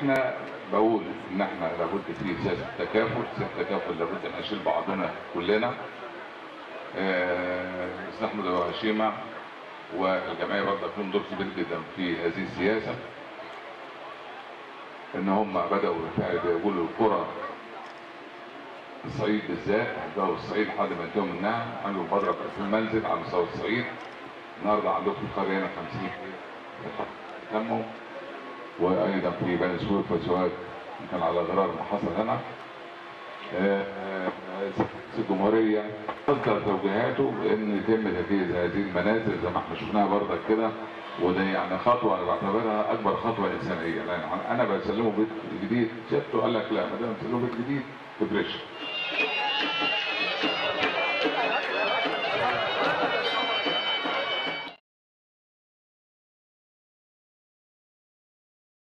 احنا بقول ان احنا لابد في سياسه تكافل، سياسه تكافل لابد ان نشيل بعضنا كلنا. آه، استاذ احمد ابو هشيمه والجمعيه برضه لهم دور كبير جدا في هذه السياسه. ان هم بداوا بالفعل بيقولوا القرى الصعيد بالذات هيبداوا الصعيد لحد ما ينتهوا منها عملوا مبادره في المنزل على مستوى الصعيد النهارده عندكم في القريه هنا 50 تموا وايضا في بني سويف وسوهاج كان على غرار ما حصل هنا آه، آه، رئيس الجمهوريه اصدر توجيهاته بان يتم تجهيز هذه المنازل زي ما احنا شفناها برضك كده وده يعني خطوه انا بعتبرها اكبر خطوه انسانيه لان انا بسلمه بيت جديد سيادته قال لك لا ما دام بسلمه بيت جديد تفرش